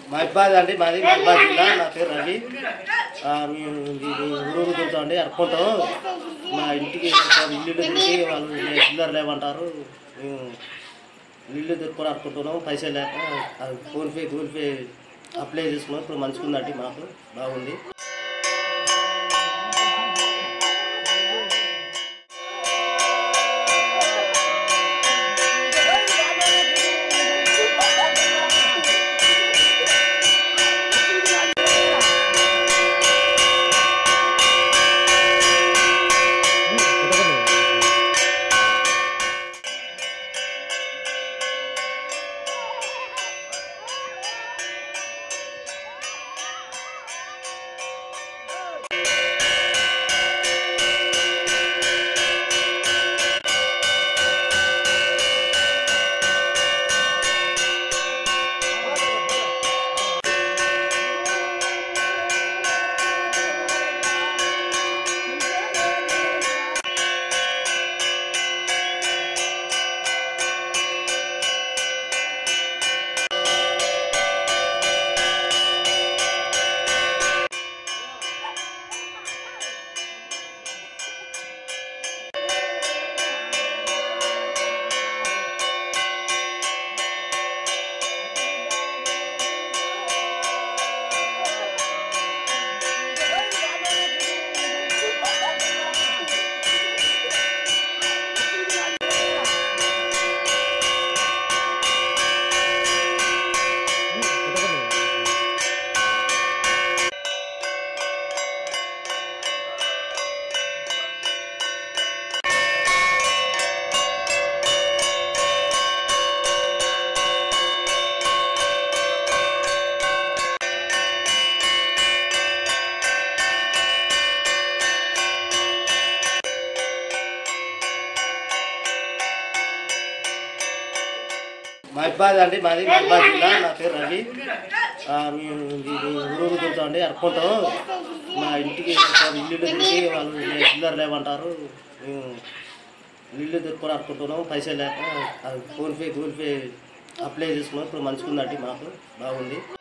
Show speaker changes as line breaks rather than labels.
మహిబాద్ అండి మాది మహిబాద్ జిల్లా నా పేరు రవి ఆ, మేము ఇది ఊరూరు తిరుగుతాం అండి అర్పంటాం మా ఇంటికి ఇల్లు తిరిగి వాళ్ళు చిల్లర లేవంటారు మేము ఇల్లు తిరుక్కొని అనుకుంటున్నాం పైసలు లేక అది ఫోన్పే గూగుల్ పే అప్లై చేసుకున్నాం ఇప్పుడు మంచిగా ఉందండి మాకు బాగుంది మహిబాద్ అండి మాది మహిబాద్ జిల్లా నా పేరు రవి ఆ, మేము ఇది ఊరూరు తిరుగుతాం అండి అర్పంటాం మా ఇంటికి ఇల్లు తిరిగి వాళ్ళు చిల్లర లేవంటారు మేము ఇల్లు తిరుక్కొని అనుకుంటున్నాం పైసలు లేక అది ఫోన్పే గూగుల్ పే అప్లై చేసుకున్నాం ఇప్పుడు మంచిగా ఉందండి మాకు బాగుంది